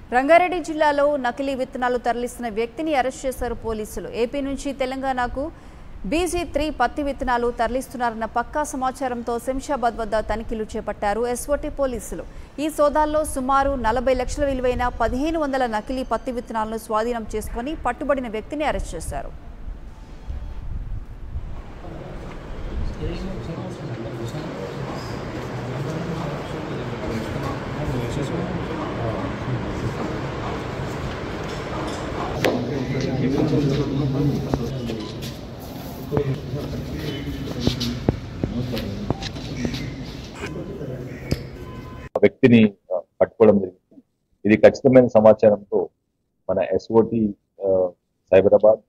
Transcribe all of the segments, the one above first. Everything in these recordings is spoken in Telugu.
రంగారెడ్డి జిల్లాలో నకిలీ విత్తనాలు తరలిస్తున్న వ్యక్తిని అరెస్ట్ చేశారు పోలీసులు ఏపీ నుంచి తెలంగాణకు బీజీ త్రీ పత్తి విత్తనాలు తరలిస్తున్నారన్న పక్కా సమాచారంతో శంషాబాద్ వద్ద తనిఖీలు చేపట్టారు ఎస్ఓటీ పోలీసులు ఈ సోదాల్లో సుమారు నలభై లక్షల విలువైన పదిహేను వందల నకిలీ పత్తి విత్తనాలను స్వాధీనం చేసుకుని పట్టుబడిన వ్యక్తిని అరెస్ట్ చేశారు ఆ వ్యక్తిని ఆ, పట్టుకోవడం జరిగింది ఇది ఖచ్చితమైన సమాచారంతో మన SOT Cyberabad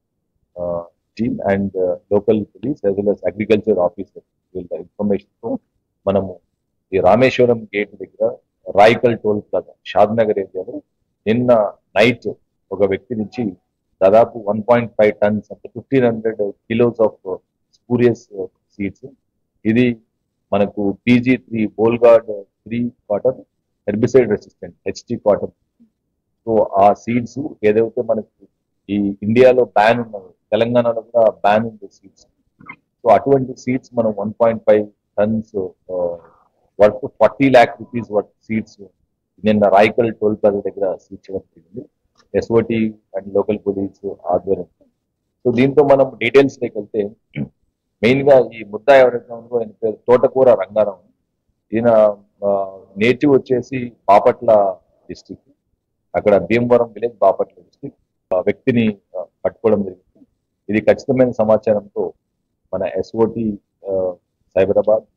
team and local police as well as agriculture officer వీళ్ళ ఇన్ఫర్మేషన్ తో మనము ఈ రామేశ్వరం గేట్ దగ్గర Raikal toll plaza Shadnagar ఏరియాలో నిన్న నైట్ ఒక వ్యక్తి నుంచి దాదాపు వన్ పాయింట్ ఫైవ్ టన్స్ అంటే fifteen hundred kilos of spurious seeds ఇది మనకు PG three Bollgard three cotton herbicide resistant HT cotton so ఆ సీడ్స్ ఏదైతే మనకు ఈ ఇండియాలో బ్యాన్ ఉన్నది తెలంగాణలో కూడా బ్యాన్ ఉంది సీడ్స్ సో అటువంటి సీడ్స్ మనం one point five tons worth forty lakh rupees worth seeds నిన్న రాయికల్ టోల్ ప్లాజా దగ్గర సీడ్ చేయడం జరిగింది ఎస్ఓటి అండ్ లోకల్ పోలీస్ ఆధ్వర్యం సో దీంతో మనం డీటెయిల్స్ లోకి వెళ్తే మెయిన్ గా ఈ ముద్దా ఎవరైతే ఉందో ఆయన పేరు తోటకూర రంగారావు ఈయన నేటివ్ వచ్చేసి బాపట్ల డిస్టిక్ అక్కడ భీమవరం విలేజ్ బాపట్ల డిస్టిక్ వ్యక్తిని ఆ, పట్టుకోవడం జరిగింది ఇది ఖచ్చితమైన సమాచారంతో మన SOT Cyberabad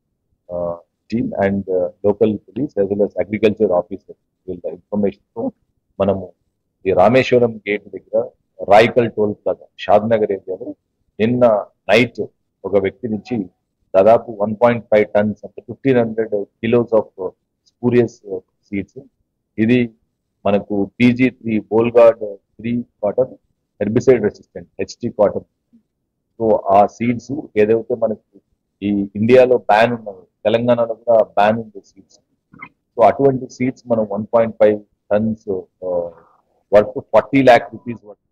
team and local police as well as agriculture officer వీళ్ళ ఇన్ఫర్మేషన్ తో మనము ఈ రామేశ్వరం గేట్ దగ్గర Raikal toll plaza Shadnagar ఏరియాలో నిన్న నైట్ ఒక వ్యక్తి నుంచి దాదాపు వన్ పాయింట్ ఫైవ్ టన్స్ అంటే fifteen hundred kilos of spurious seeds ఇది మనకు PG three Bollgard three cotton herbicide resistant HT cotton so ఆ సీడ్స్ ఏదైతే మనకు ఈ ఇండియాలో బ్యాన్ ఉన్నది తెలంగాణలో కూడా బ్యాన్ ఉంది సీడ్స్ సో అటువంటి సీడ్స్ మనం one point five tons worth forty lakh rupees worth